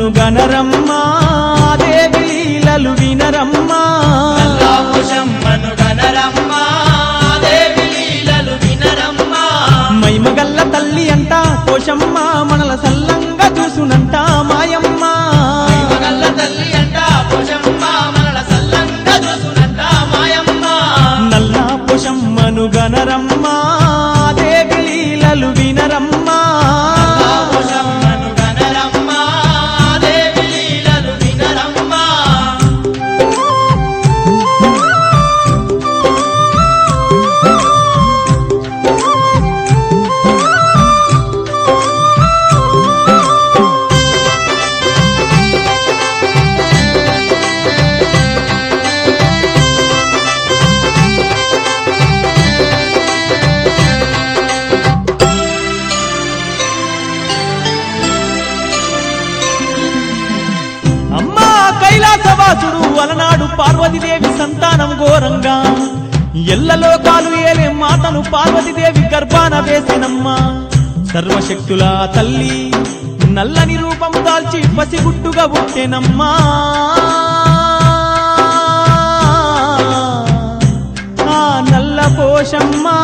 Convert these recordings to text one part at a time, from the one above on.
పోషమ్మను గనరమ్మా దేవి లీలలు వినరమ్మా నల్లా పోషమ్మను గనరమ్మా దేవి లీలలు వినరమ్మా మైమగల్ల తల్లి అంట పోషమ్మ మనల సల్లంగా చూసునంట మాయమ్మ మగల్ల తల్లి అంట పోషమ్మ మనల సల్లంగా చూసునంట మాయమ్మ నల్ల పోషమ్మను గనరమ్మా దేవి లీలలు వినరమ్మా నల్లా పోషమ్మను గనరమ్మా దేవి లీలలు వినరమ్మా అమ్మా కైలాసవాసుడు అలనాడు పార్వతీదేవి సంతానం ఘోరంగా ఎల్లలోకాలు ఏలే మాతను పార్వతీదేవి గర్భాన వేసినమ్మా సర్వశక్తుల తల్లి నల్లని రూపం దాల్చి పసిగుట్టుగా పుట్టెనమ్మా ఆ నల్ల పోషమ్మా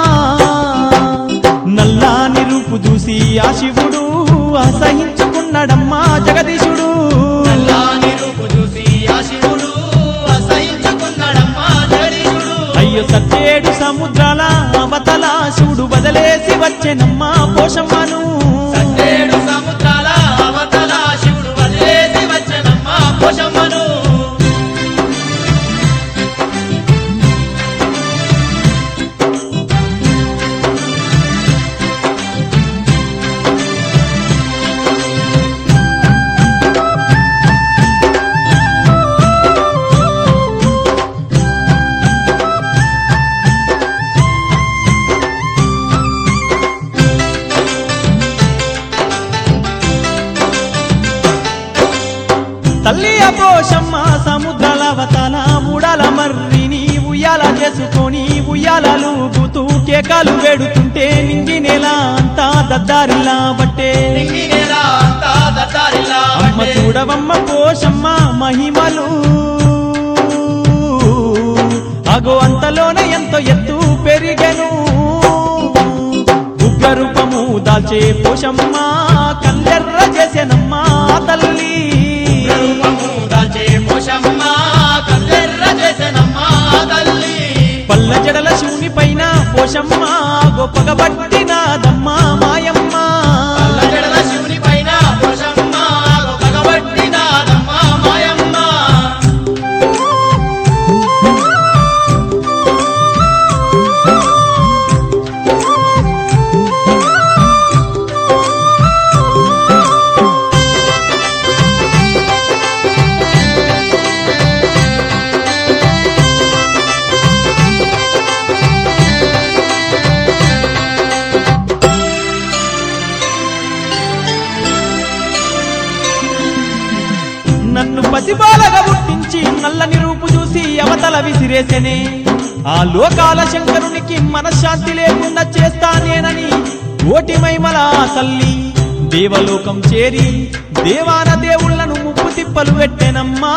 నల్లాని రూపు చూసి ఆ శివుడు అసహించుకున్నాడమ్మా జగదీశుడు నల్లాని రూపు చూసి ఆ శివుడు అసహించుకున్నాడమ్మా జగదీశుడు అయ్యో సత్యేడు సముద్రాల అవతల శివుడు బదలేసి వచ్చెనమ్మా పోషమ్మను సట్టేడు సముద్రాల అవతల శివుడు వదిలేసి వచ్చనమ్మా పోషమ్మను తల్లి ఆ పోషమ్మ సముద్రాల అవతల మూడాల మర్రిని ఉయ్యాల చేసుకొని ఉయ్యాలూగుతూ కేకాలు వేడుతుంటే నింగి నెల అంతా దద్దారిలా బట్టే నింగి నేల అంతా దత్తారిల్లా అమ్మ పట్టే. చూడవమ్మ పోషమ్మ మహిమలు అగో అంతలోనే ఎంతో ఎత్తు పెరిగెను ఉగ్ర రూపము దాల్చే పోషమ్మ కల్లెర్ర చేసెనమ్మ ఆ తల్లి రూపము దాల్చే పోషమ్మ కల్లెర్ర చేసెనమ్మా తల్లి పల్ల జడల శివుని పైన పోషమ్మ గొప్పగబట్టినాదమ్మ మాయమ్మ అల్లజడల శివుని పైన పోషమ్మ పగబట్టినాదమ్మా మాయమ్మ నన్ను పసిబాలగా పుట్టించి నల్లని రూపు చూసి అవతల విసిరేసెనే ఆ లోకాల శంకరునికి మనశ్శాంతి లేకుండా చేస్తానేనని ఓటి మైమల ఆ తల్లి దేవలోకం చేరి దేవాన దేవుళ్లను ముప్పు తిప్పలు పెట్టెనమ్మా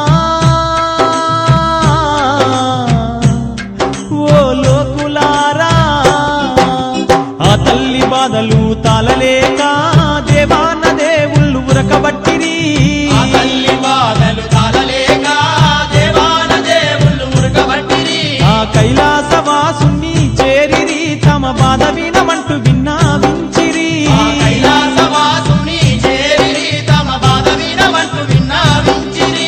ఓ లోకులారా ఆ తల్లి బాధలు తాళలేక దేవాన దేవుళ్ళు ఉరకబట్టిరి ఆ తల్లి బాధలు తాళలేక దేవాన దేవుళ్ళు మురుగబట్టిరి ఆ కైలాసవాసుని చేరిరి తమ బాధ వినమంటూ విన్నావించిరి ఆ కైలాసవాసుని చేరిరి తమ బాధ వినవంటూ విన్నావించిరి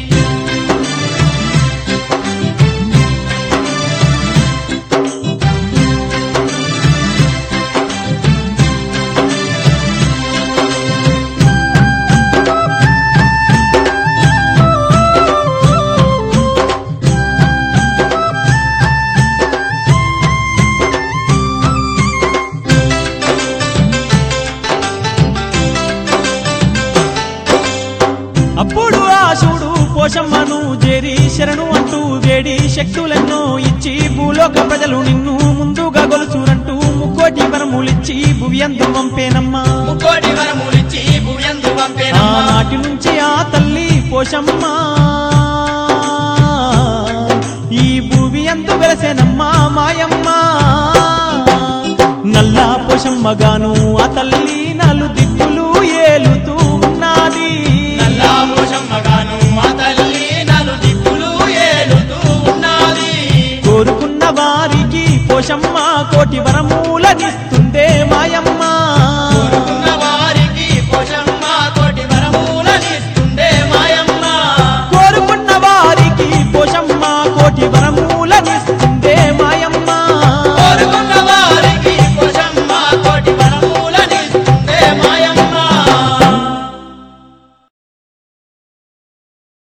అప్పుడు ఆ శివుడు పోషమ్మను చేరి శరణు అంటూ వేడి శక్తులెన్నో ఇచ్చి భూలోక ప్రజలు నిన్ను ముందుగా గొలుసురంటూ ముక్కోటి వరములిచ్చి భువి అందు వంపేనమ్మా ముక్కోటి వరములిచ్చి భూయందు పంపేనమ్మా ఆనాటి నుంచి ఆ తల్లి పోషమ్మ ఈ భూమి అందు వెలసెనమ్మా మాయమ్మ నల్ల పోషమ్మగాను ఆ తల్లి నలు దిక్కులు ఏలుతూ ఉన్నది నల్లా పోషమ్మగాను ఆ తల్లి నలు దిక్కులు ఏలుతూ ఉన్నది కోరుకున్న వారికి పోషమ్మ కోటి వరము